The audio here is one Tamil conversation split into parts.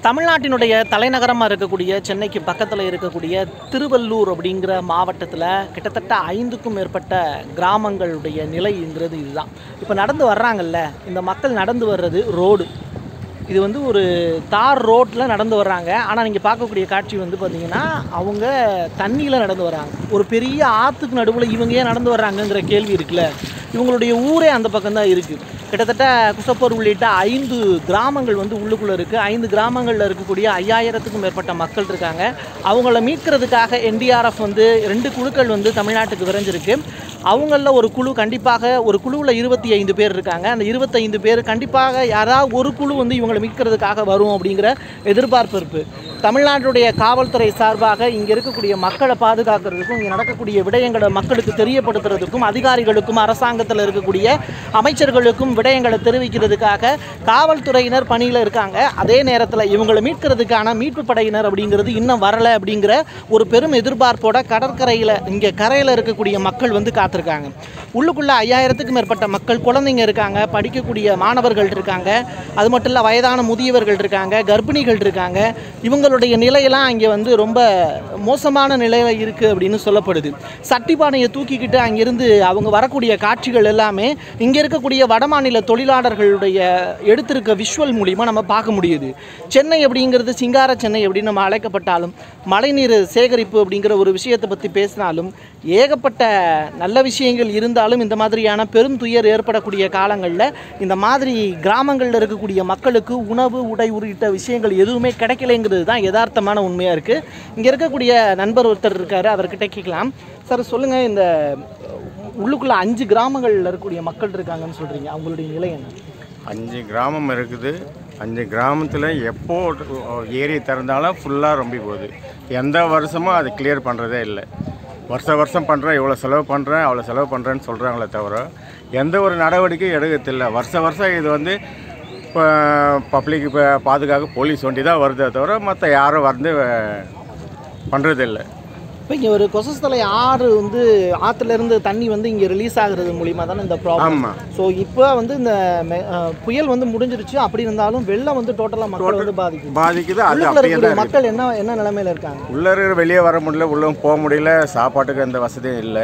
தமிழ்நாட்டினுடைய தலைநகரமாக இருக்கக்கூடிய சென்னைக்கு பக்கத்தில் இருக்கக்கூடிய திருவள்ளூர் அப்படிங்கிற மாவட்டத்தில் கிட்டத்தட்ட ஐந்துக்கும் மேற்பட்ட கிராமங்களுடைய நிலைங்கிறது இதுதான் இப்போ நடந்து வர்றாங்கல்ல இந்த மக்கள் நடந்து வர்றது ரோடு இது வந்து ஒரு தார் ரோட்டில் நடந்து வர்றாங்க ஆனால் நீங்கள் பார்க்கக்கூடிய காட்சி வந்து பார்த்தீங்கன்னா அவங்க தண்ணியில் நடந்து வர்றாங்க ஒரு பெரிய ஆற்றுக்கு நடுவில் இவங்க ஏன் நடந்து வர்றாங்கங்கிற கேள்வி இருக்குல்ல இவங்களுடைய ஊரே அந்த பக்கம் தான் இருக்குது கிட்டத்தட்ட குசப்பூர் உள்ளிட்ட ஐந்து கிராமங்கள் வந்து உள்ளுக்குள்ளே இருக்குது ஐந்து கிராமங்களில் இருக்கக்கூடிய ஐயாயிரத்துக்கும் மேற்பட்ட மக்கள் இருக்காங்க அவங்கள மீட்கிறதுக்காக என்டிஆர்எஃப் வந்து ரெண்டு குழுக்கள் வந்து தமிழ்நாட்டுக்கு விரைஞ்சிருக்கு அவங்களில் ஒரு குழு கண்டிப்பாக ஒரு குழுவில் இருபத்தி ஐந்து பேர் இருக்காங்க அந்த இருபத்தைந்து பேர் கண்டிப்பாக யாராவது ஒரு குழு வந்து இவங்களை மீட்கிறதுக்காக வரும் அப்படிங்கிற எதிர்பார்ப்பு இருக்குது தமிழ்நாட்டுடைய காவல்துறை சார்பாக இங்கே இருக்கக்கூடிய மக்களை பாதுகாக்கிறதுக்கும் இங்கே நடக்கக்கூடிய விடயங்களை மக்களுக்கு தெரியப்படுத்துறதுக்கும் அதிகாரிகளுக்கும் அரசாங்கத்தில் இருக்கக்கூடிய அமைச்சர்களுக்கும் விடயங்களை தெரிவிக்கிறதுக்காக காவல்துறையினர் பணியில் இருக்காங்க அதே நேரத்தில் இவங்களை மீட்கிறதுக்கான மீட்பு படையினர் அப்படிங்கிறது இன்னும் வரலை அப்படிங்கிற ஒரு பெரும் எதிர்பார்ப்போட கடற்கரையில் இங்கே கரையில் இருக்கக்கூடிய மக்கள் வந்து காத்திருக்காங்க உள்ளுக்குள்ளே ஐயாயிரத்துக்கும் மேற்பட்ட மக்கள் குழந்தைங்க இருக்காங்க படிக்கக்கூடிய மாணவர்கள் இருக்காங்க அது மட்டும் இல்லை வயதான முதியவர்கள் இருக்காங்க கர்ப்பிணிகள் இருக்காங்க இவங்களுடைய நிலையெல்லாம் இங்கே வந்து ரொம்ப மோசமான நிலையில் இருக்குது அப்படின்னு சொல்லப்படுது சட்டிப்பானையை தூக்கிக்கிட்டு அங்கிருந்து அவங்க வரக்கூடிய காட்சிகள் எல்லாமே இங்கே இருக்கக்கூடிய வடமாநில தொழிலாளர்களுடைய எடுத்திருக்க விஷுவல் மூலிமா நம்ம பார்க்க முடியுது சென்னை அப்படிங்கிறது சிங்கார சென்னை அப்படின்னு நம்ம அழைக்கப்பட்டாலும் மழைநீர் சேகரிப்பு அப்படிங்கிற ஒரு விஷயத்தை பற்றி பேசினாலும் ஏகப்பட்ட நல்ல விஷயங்கள் இருந்தாலும் இந்த மாதிரியான பெரும் துயர் ஏற்படக்கூடிய காலங்களில் இந்த மாதிரி கிராமங்களில் இருக்கக்கூடிய மக்களுக்கு உணவு உடை உள்ளிட்ட விஷயங்கள் எதுவுமே கிடைக்கலைங்கிறது தான் யதார்த்தமான உண்மையாக இருக்குது இங்கே இருக்கக்கூடிய நண்பர் ஒருத்தர் இருக்கார் அவர்கிட்ட கேட்கலாம் சார் சொல்லுங்கள் இந்த உள்ளுக்குள்ளே அஞ்சு கிராமங்களில் இருக்கக்கூடிய மக்கள் இருக்காங்கன்னு சொல்கிறீங்க அவங்களுடைய நிலை என்ன அஞ்சு கிராமம் இருக்குது அஞ்சு கிராமத்தில் எப்போ ஏரி திறந்தாலும் ஃபுல்லாக ரொம்ப போகுது எந்த வருஷமும் அது கிளியர் பண்ணுறதே இல்லை வருஷ வருஷம் பண்ணுறேன் இவ்வளோ செலவு பண்ணுறேன் அவ்வளோ செலவு பண்ணுறேன்னு சொல்கிறாங்களே தவிர எந்த ஒரு நடவடிக்கையும் எடுக்கிறதில்ல வருஷ வருஷம் இது வந்து இப்போ பப்ளிக் இப்போ பாதுகாக்க போலீஸ் வண்டி தான் வருதே தவிர மற்ற யாரும் வந்து பண்ணுறதில்லை இப்போ இங்கே ஒரு கொசஸ்தலை ஆறு வந்து ஆற்றுலேருந்து தண்ணி வந்து இங்கே ரிலீஸ் ஆகுறது மூலிமா தானே இந்த ப்ராப்ளம் ஆமாம் ஸோ இப்போ வந்து இந்த மெ- அஹ் புயல் வந்து முடிஞ்சிருச்சு அப்படி இருந்தாலும் வெள்ளம் வந்து டோட்டலாக மக்கள் வந்து பாதிக்கும் பாதிக்குது அது உள்ளுக்குள்ள அப்படியே இருக்கக்கூடிய தான் இருக்குது மக்கள் என்ன என்ன நிலைமையில இருக்காங்க உள்ளே இருக்கிற வெளியே வர முடியல உள்ளே போக முடியல சாப்பாட்டுக்கு எந்த வசதியும் இல்லை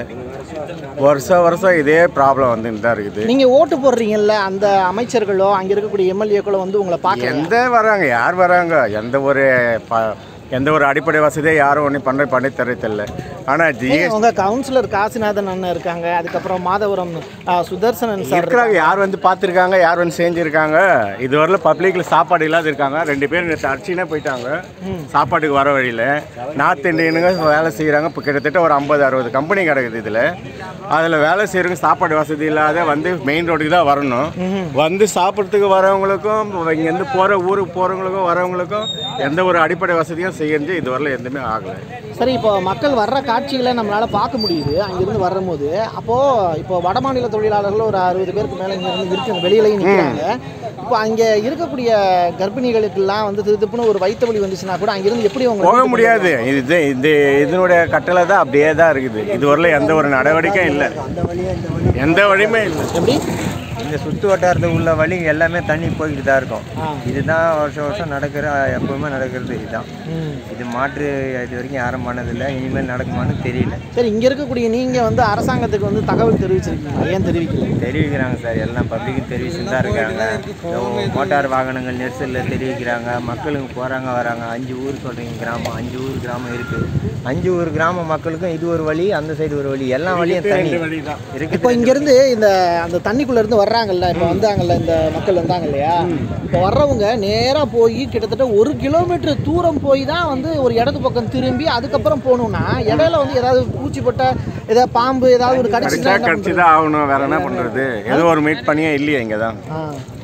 வருஷம் வருஷம் இதே ப்ராப்ளம் வந்துட்டு தான் இருக்குது நீங்க ஓட்டு போடுறீங்கல்ல அந்த அமைச்சர்களோ அங்க இருக்கக்கூடிய எம்எல்ஏக்களோ வந்து உங்களை பார்க்க எந்த வராங்க யார் வராங்க எந்த ஒரு ப- எந்த ஒரு அடிப்படை வசதியும் யாரும் ஒன்றும் பண்ண பண்ணி தரதில்லை ஆனால் ஜிஎஸ் உங்க கவுன்சிலர் காசிநாதன் அண்ணன் இருக்காங்க அதுக்கப்புறம் மாதவரம் அஹ், சுதர்சனன் சார் இருக்கிறாங்க யார் வந்து பார்த்துருக்காங்க யார் வந்து செஞ்சுருக்காங்க இதுவரையிலும் பப்ளிக்கில் சாப்பாடு இல்லாத இருக்காங்க ரெண்டு பேர் நேற்று அடிச்சுனே போயிட்டாங்க சாப்பாட்டுக்கு வர வழியில் நார்த் இந்தியனுங்க வேலை செய்கிறாங்க இப்போ கிட்டத்தட்ட ஒரு ஐம்பது அறுபது கம்பெனி கிடக்குது இதில் அதில் வேலை செய்கிறவங்க சாப்பாடு வசதி இல்லாத வந்து மெயின் ரோடுக்கு தான் வரணும் வந்து சாப்பிட்றதுக்கு வரவங்களுக்கும் இங்கேருந்து போகிற ஊருக்கு போகிறவங்களுக்கும் வரவங்களுக்கும் எந்த ஒரு அடிப்படை வசதியும் செய்யறது இதுவரையிலும் எதுவுமே ஆகலை சரி இப்போ மக்கள் வர்ற காட்சிகளை நம்மளால பார்க்க முடியுது அங்கிருந்து வரும்போது அப்போ இப்போ வடமாநில தொழிலாளர்கள் ஒரு அறுபது பேருக்கு மேலே இங்க இருந்து இருக்காங்க வெளியிலையும் நிற்கிறாங்க இப்போ அங்கே இருக்கக்கூடிய கர்ப்பிணிகளுக்கெல்லாம் வந்து திருத்துப்புன்னு ஒரு வயிற்று வலி வந்துச்சுன்னா கூட அங்கிருந்து எப்படி அவங்க போக முடியாது இது இந்த இதனுடைய கட்டளை தான் அப்படியே தான் இருக்குது இதுவரையிலும் எந்த ஒரு நடவடிக்கையும் இல்லை எந்த வழியுமே இல்லை எப்படி இந்த சுற்று வட்டாரத்தில் உள்ள வழி எல்லாமே தண்ணி போய்கிட்டு தான் இருக்கும் ஆ. இதுதான் வருஷம் வருஷம் நடக்கிற எப்பவுமே நடக்கிறது இதுதான் ம். இது மாற்று இது வரைக்கும் யாரும் பண்ணதில்லை இனிமேல் நடக்குமான்னு தெரியல சரி இங்கே இருக்கக்கூடிய நீங்கள் வந்து அரசாங்கத்துக்கு வந்து தகவல் தெரிவிச்சிருக்கீங்க ஏன் தெரிவிக்கல தெரிவிக்கிறாங்க சார் எல்லாம் பப்ளிக்கும் தெரிவிச்சுட்டு தான் இருக்காங்க இந்த மோட்டார் வாகனங்கள் நெரிசலில் தெரிவிக்கிறாங்க மக்களுக்கு போகிறாங்க வராங்க அஞ்சு ஊர் சொல்கிறீங்க கிராமம் அஞ்சு ஊர் கிராமம் இருக்குது அஞ்சு ஊர் கிராம மக்களுக்கும் இது ஒரு வழி அந்த சைடு ஒரு வழி எல்லா வழியும் தண்ணி இருக்குது இப்போ இங்கேருந்து இந்த அந்த தண்ணிக்குள்ள இருந்து வர்றாங்கல்ல இப்போ வந்தாங்கல்ல இந்த மக்கள் வந்தாங்க இல்லையா இப்போ வர்றவங்க நேராக போய் கிட்டத்தட்ட ஒரு கிலோமீட்டர் தூரம் போய் தான் வந்து ஒரு இடது பக்கம் திரும்பி அதுக்கப்புறம் போகணும்னா இடையில வந்து ஏதாவது பூச்சிப்பட்ட ஏதாவது பாம்பு ஏதாவது ஒரு கடிச்சா கடிச்சிட்டா கடிச்சு தான் ஆகணும் வேற என்ன பண்ணுறது ஏதோ ஒரு மீட் பண்ணியே இல்லையே இங்கே தான் ஆ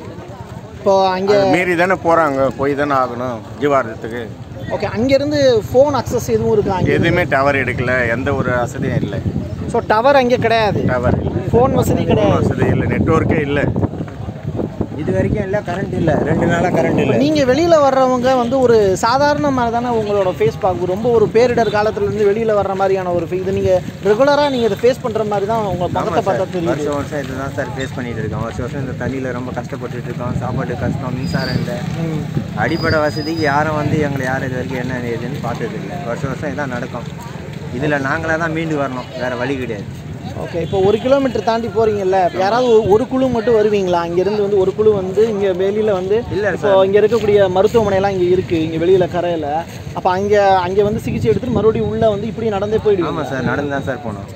இப்போ அங்கே அது மீறி தானே போகிறாங்க போய் தானே ஆகணும் ஜீவாரத்துக்கு ஓகே அங்கேருந்து ஃபோன் அக்சஸ் எதுவும் இருக்கா அங்கே எதுவுமே டவர் எடுக்கல எந்த ஒரு வசதியும் இல்லை ஸோ டவர் அங்கே கிடையாது டவர் இல்லை ஃபோன் வசதி ஃபோன் கிடையாது வசதி இல்லை நெட்ஒர்க்கே இல்லை இது நேற்று வரைக்கும் இல்லை கரண்ட் இல்லை ரெண்டு நாளாக கரண்ட் இல்லை நீங்கள் வெளியில் வர்றவங்க வந்து ஒரு சாதாரணமாக தானே உங்களோட ஃபேஸ் பார்க்க ரொம்ப ஒரு பேரிடர் காலத்துலேருந்து வெளியில் வர்ற மாதிரியான ஒரு fe- இது நீங்கள் ரெகுலராக நீங்கள் இதை ஃபேஸ் பண்ணுற மாதிரி தான் உங்கள் முகத்தை பார்த்தா தெரியுது வருஷம் வருஷம் இதுதான் சார் ஃபேஸ் பண்ணிட்டு இருக்கோம் வருஷம் வருஷம் இந்த தண்ணியில் ரொம்ப கஷ்டப்பட்டுட்டு இருக்கோம் சாப்பாடு கஷ்டம் மின்சாரம் இல்லை ம். அடிப்படை வசதிக்கு யாரும் வந்து எங்களை யாரும் இது வரைக்கும் என்ன ஏதுன்னு பார்த்தது இல்லை வருஷம் வருஷம் இதான் நடக்கும் இதில் நாங்களாக தான் மீண்டு வரணும் வேறு வழி கிடையாது ஓகே இப்போ ஒரு கிலோமீட்டர் தாண்டி போகிறீங்கல்ல இப்போ யாராவது ஒரு- ஒரு குழு மட்டும் வருவீங்களா இங்கேருந்து வந்து ஒரு குழு வந்து இங்கே வெளியில் வந்து இல்லை இப்போ இங்கே இருக்கக்கூடிய மருத்துவமனைலாம் இங்கே இருக்குது இங்கே வெளியில் கரையில் அப்போ அங்கே அங்கே வந்து சிகிச்சை எடுத்துட்டு மறுபடியும் உள்ளே வந்து இப்படி நடந்தே போயிடுவீங்க ஆமாம் சார் நடந்து தான் சார் போனோம்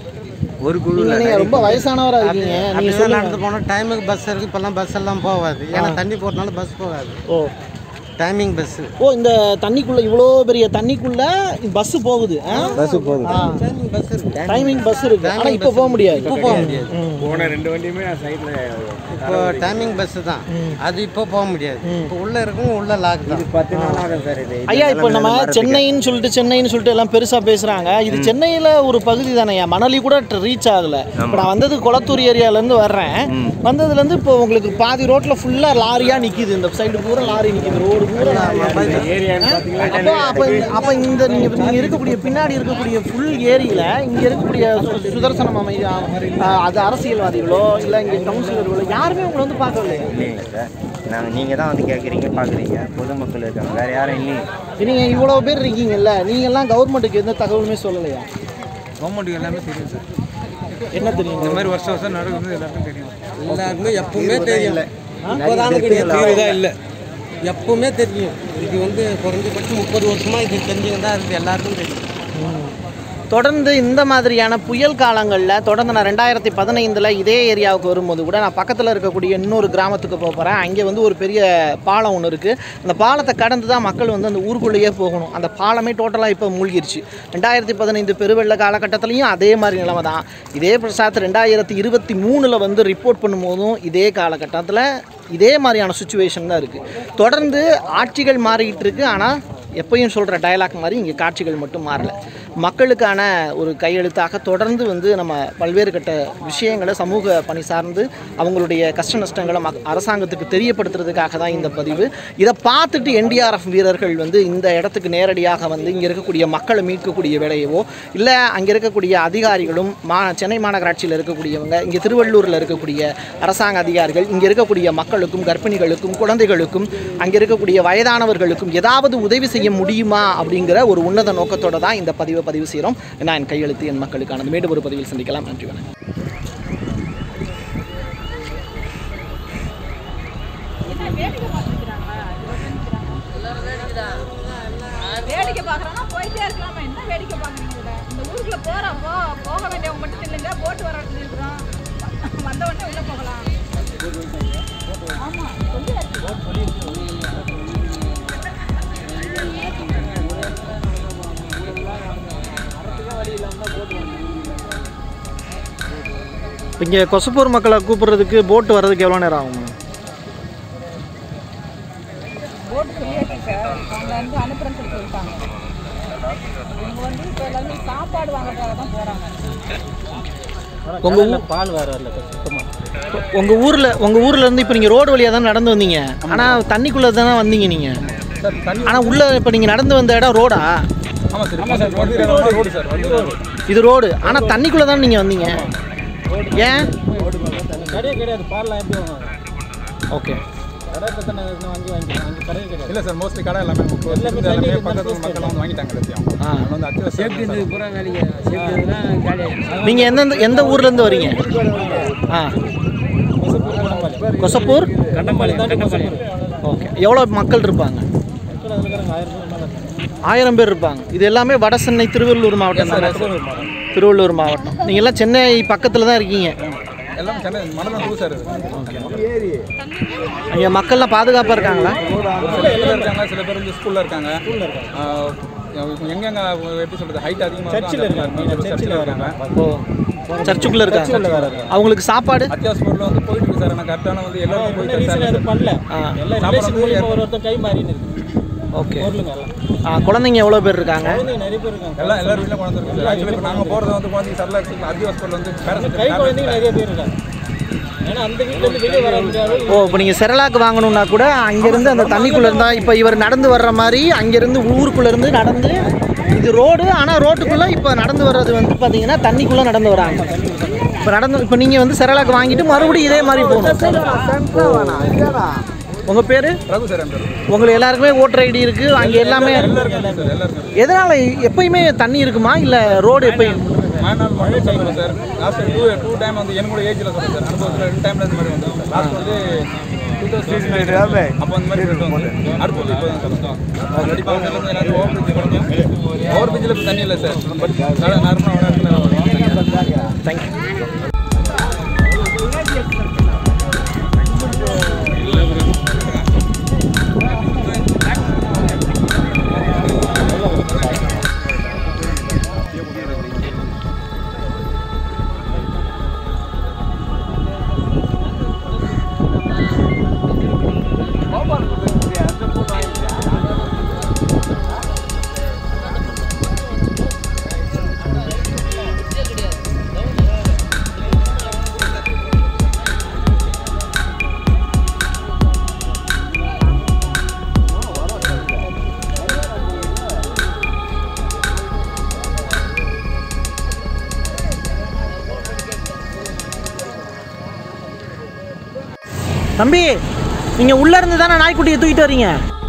ஒரு குழு நீங்கள் நீங்கள் ரொம்ப வயசானவராக இருக்கீங்க நீங்கள் அப்படிதான் நடந்து போனோம் டைமுக்கு பஸ் இருக்கு இப்போல்லாம் பஸ் எல்லாம் போகாது ஏன்னா தண்ணி போட்டனால பஸ் போகாது ஓ டைமிங் பஸ்ஸு ஓ இந்த தண்ணிக்குள்ள இவ்வளோ பெரிய தண்ணிக்குள்ள பஸ் போகுது பஸ்ஸு போகுது டைமிங் பஸ் இருக்கு டைமிங் பஸ் இருக்கு ஆனா இப்போ போக முடியாது இப்போ போக முடியாது போன ரெண்டு வண்டியுமே சைடில் இப்போ டைமிங் பஸ் தான் அது இப்போ போக முடியாது இப்போ உள்ள இருக்கும் உள்ள லாக் தான் பத்து நாள் ஆகும் சார் இது ஐயா இப்போ நம்ம சென்னைன்னு சொல்லிட்டு சென்னைன்னு சொல்லிட்டு எல்லாம் பெருசா பேசுறாங்க இது சென்னையில ஒரு பகுதி தானேயா மணலி கூட ரீச் ஆகல இப்போ நான் வந்தது குளத்தூர் ஏரியால இருந்து வர்றேன் வந்ததுல இருந்து இப்போ உங்களுக்கு பாதி ரோட்ல ஃபுல்லா லாரியா நிக்குது இந்த சைடு பூரா லாரி நிக்குது ரோடு பூரா லாரி ஏரியான்னு அப்போ அப்போ இந்த- அப்போ இந்த நீங்க நீங்க இருக்கக்கூடிய பின்னாடி இருக்கக்கூடிய ஃபுல் ஏரியில இங்க இருக்கக்கூடிய சு- சுதர்சனம் அமை ஆ, அது அரசியல்வாதிகளோ இல்ல இங்க கவுன்சிலர்களோ யாருமே உங்களை வந்து பார்க்கலையே இல்லைங்க சார் நாங்கள் நீங்கள் தான் வந்து கேட்குறீங்க பார்க்குறீங்க பொதுமக்கள் இருக்காங்க வேறு யாரும் இல்லைங்க நீங்க இவ்வளவு பேர் இருக்கீங்கல்ல நீங்க எல்லாம் கவர்மெண்ட்டுக்கு எந்த தகவலுமே சொல்லலையா கவர்மெண்ட்டுக்கு எல்லாமே தெரியும் சார் என்ன தெரியும் இந்த மாதிரி வருஷம் வருஷம் நடக்குது எல்லாருக்கும் தெரியும் எல்லாருக்குமே எப்பவுமே தெரியும் நிறைய கிடையாது பேருக்கு தீர்வு இல்லை எப்பவுமே தெரியும் இது வந்து குறைஞ்சபட்சம் முப்பது வருஷமா இது தெரிஞ்சுங்க தான் இருக்குது எல்லாருக்கும் தெரியும் தொடர்ந்து இந்த மாதிரியான புயல் காலங்களில் தொடர்ந்து நான் ரெண்டாயிரத்தி பதினைந்தில் இதே ஏரியாவுக்கு வரும்போது கூட நான் பக்கத்தில் இருக்கக்கூடிய இன்னொரு கிராமத்துக்கு போக போகிறேன் அங்கே வந்து ஒரு பெரிய பாலம் ஒன்று இருக்குது அந்த பாலத்தை கடந்து தான் மக்கள் வந்து அந்த ஊருக்குள்ளேயே போகணும் அந்த பாலமே டோட்டலாக இப்போ மூழ்கிருச்சு ரெண்டாயிரத்தி பதினைந்து பெருவெள்ள காலகட்டத்திலையும் அதே மாதிரி நிலைமை தான் இதே பிரசாத் ரெண்டாயிரத்தி இருபத்தி மூணில் வந்து ரிப்போர்ட் பண்ணும்போதும் இதே காலகட்டத்தில் இதே மாதிரியான சுச்சுவேஷன் தான் இருக்குது தொடர்ந்து ஆட்சிகள் மாறிக்கிட்டு இருக்கு ஆனால் எப்பயும் சொல்கிற டயலாக் மாதிரி இங்கே காட்சிகள் மட்டும் மாறல மக்களுக்கான ஒரு கையெழுத்தாக தொடர்ந்து வந்து நம்ம பல்வேறு கட்ட விஷயங்களை சமூக பணி சார்ந்து அவங்களுடைய கஷ்ட நஷ்டங்களை மக் அரசாங்கத்துக்கு தெரியப்படுத்துறதுக்காக தான் இந்த பதிவு இதை பார்த்துட்டு என்டிஆர்எஃப் வீரர்கள் வந்து இந்த இடத்துக்கு நேரடியாக வந்து இங்கே இருக்கக்கூடிய மக்களை மீட்கக்கூடிய வேலையவோ இல்லை அங்கே இருக்கக்கூடிய அதிகாரிகளும் மா சென்னை மாநகராட்சியில் இருக்கக்கூடியவங்க இங்கே திருவள்ளூரில் இருக்கக்கூடிய அரசாங்க அதிகாரிகள் இங்கே இருக்கக்கூடிய மக்களுக்கும் கர்ப்பிணிகளுக்கும் குழந்தைகளுக்கும் அங்கே இருக்கக்கூடிய வயதானவர்களுக்கும் ஏதாவது உதவி செய்ய முடியுமா அப்படிங்கிற ஒரு உன்னத நோக்கத்தோட தான் இந்த பதிவை பதிவு செய்கிறோம் நான் என் கையெழுத்து என் மக்களுக்கானது மீண்டும் ஒரு பதிவில் சந்திக்கலாம் நன்றி வணக்கம் வேடிக்கை பார்க்குறோன்னா போயிட்டே இருக்கலாமா என்ன வேடிக்கை பார்க்குறீங்க இதில் இந்த ஊருக்குள்ள போகிறப்போ போக வேண்டியவங்க மட்டும் இல்லைங்க போட்டு வர இடத்துல இருக்கிறோம் வந்த உடனே உள்ளே போகலாம் ஆமாம் சொல்லியாச்சு இங்கே கொசப்பூர் மக்களை கூப்பிடுறதுக்கு போட்டு வர்றதுக்கு எவ்வளோ நேரம் ஆகும் போட்டு சொல்லியாச்சு சார் அவங்க வந்து அனுப்புறேன்னு சொல்லி சொல்லிட்டாங்க இவங்க வந்து இப்போ எல்லாருமே சாப்பாடு வாங்குறதுக்காக தான் போகிறாங்க உங்கள் ஊர் பால் வேற இல்லை சுத்தமாக உங்கள் ஊரில் உங்கள் ஊரில் இருந்து இப்போ நீங்கள் ரோடு வழியாக தான் நடந்து வந்தீங்க ஆனால் தண்ணிக்குள்ளே தானே வந்தீங்க நீங்கள் சார் தண்ணி ஆனால் உள்ளே இப்போ நீங்கள் நடந்து வந்த இடம் ரோடா ஆமாம் சார் ஆமாம் சார் ரோடு ரோடு சார் வண்டி ரோடு இது ரோடு ஆனால் தண்ணிக்குள்ளே தானே நீங்கள் வந்தீங்க ஏன் கிடையாது கிடையாது பால்லாம் எப்படி வாங்குவாங்க ஓகே கடை பிரச்சனை வாங்கி வாங்கிக்கலாம் அங்கே கடையே கிடையாது இல்லை சார் மோஸ்ட்லி கடை எல்லாமே முப்பது எல்லாமே எல்லாமே பக்கத்து மக்கள் வந்து வாங்கிட்டாங்க எல்லாத்தையும் ஆ. அவங்க வந்து அச்சு சேஃப்டி பூரா வேலைக்கு சேஃப்டி காலி நீங்கள் எந்த எந்த ஊர்லேருந்து வரீங்க ஆ கொசப்பூர் கண்டம்பாளையம் கண்டம்பாளையம் ஓகே எவ்வளோ மக்கள் இருப்பாங்க ஆயிரம் பேர் இருப்பாங்க இது எல்லாமே வட சென்னை திருவள்ளூர் மாவட்டம் தானே திருவள்ளூர் மாவட்டம் நீங்கள் எல்லாம் சென்னை பக்கத்தில் தான் இருக்கீங்க எல்லாம் சென்னை மண்டலம் டூ சார் இது அங்கே மக்கள்லாம் பாதுகாப்பாக இருக்காங்களா ஒரு சில பேர் இருக்காங்க சில பேர் வந்து ஸ்கூலில் இருக்காங்க ஆஹ் எங்கெங்க எப்படி சொல்றது ஹைட் அதிகமாக சர்ச்சில் இருக்காங்க சர்ச்சில் இருக்காங்க ஓ சர்ச்சுக்குள்ளே இருக்காங்க அவங்களுக்கு சாப்பாடு அத்தியாவசிய பொருள் வந்து போயிட்டு இருக்கு சார் ஆனால் கரெக்டான வந்து எல்லாரும் போயிட்டு சார் பண்ணல ஆ சாப்பாடு வந்து ஒரு ஒருத்தர் கை மாறின்னு இருக்கு ஓகே பொருளுங்க எல்லாம் ஆ குழந்தைங்க எவ்வளோ பேர் இருக்காங்க குழந்தைங்க நிறைய பேர் இருக்காங்க எல்லாம் எல்லாரும் வீட்டில் கொண்டு வந்துருக்கு சார் ஆக்சுவலி இப்போ நாங்கள் போகிறது வந்து குழந்தைங்க சரலாக்ஸ் அத்தியாவசிய பொருள் வந்து கை பேரண்ட்ஸ் குழந்தைங்க நிறைய பேர் இருக்காங்க ஓ இப்போ நீங்கள் செரலாக்கு வாங்கணும்னா கூட அங்கேருந்து அந்த தண்ணிக்குள்ளே இருந்தால் இப்போ இவர் நடந்து வர்ற மாதிரி அங்கேருந்து ஊருக்குள்ளேருந்து நடந்து இது ரோடு ஆனால் ரோட்டுக்குள்ளே இப்போ நடந்து வர்றது வந்து பார்த்தீங்கன்னா தண்ணிக்குள்ளே நடந்து வராங்க இப்போ நடந்து இப்போ நீங்கள் வந்து செரலாக்கு வாங்கிட்டு மறுபடியும் இதே மாதிரி போகணும் உங்கள் பேர் ரகு சார் என் பேர் உங்களுக்கு எல்லாருக்குமே ஓட்டர் ஐடி இருக்குது அங்கே எல்லாமே எல்லாருக்கும் இருக்கு சார் எல்லாருக்கும் எதனால் எப்பயுமே தண்ணி இருக்குமா இல்லை ரோடு எப்பயும் மழை நாள் மழை சொல்லுங்கள் sir last two two time வந்து என்னோட ஏஜில் சொல்லுங்கள் சார் அனுபவத்தில் ரெண்டு டைமில் இந்த மாதிரி வந்து லாஸ்ட் வந்து டூ தௌசண்ட் அப்போ அந்த மாதிரி சொல்லிட்டு வந்து அடுத்து வந்து இப்போ தான் சார் கண்டிப்பாக வந்து எல்லாரும் ஓவர் பிரிட்ஜ் கிடைக்கும் ஓவர் பிரிட்ஜில் இப்போ தண்ணி இல்லை சார் பட் நார்மலாக இடத்துல தேங்க்யூ தம்பி நீங்கள் உள்ளே இருந்து தானே நாய்க்குட்டியை தூக்கிட்டு வரீங்க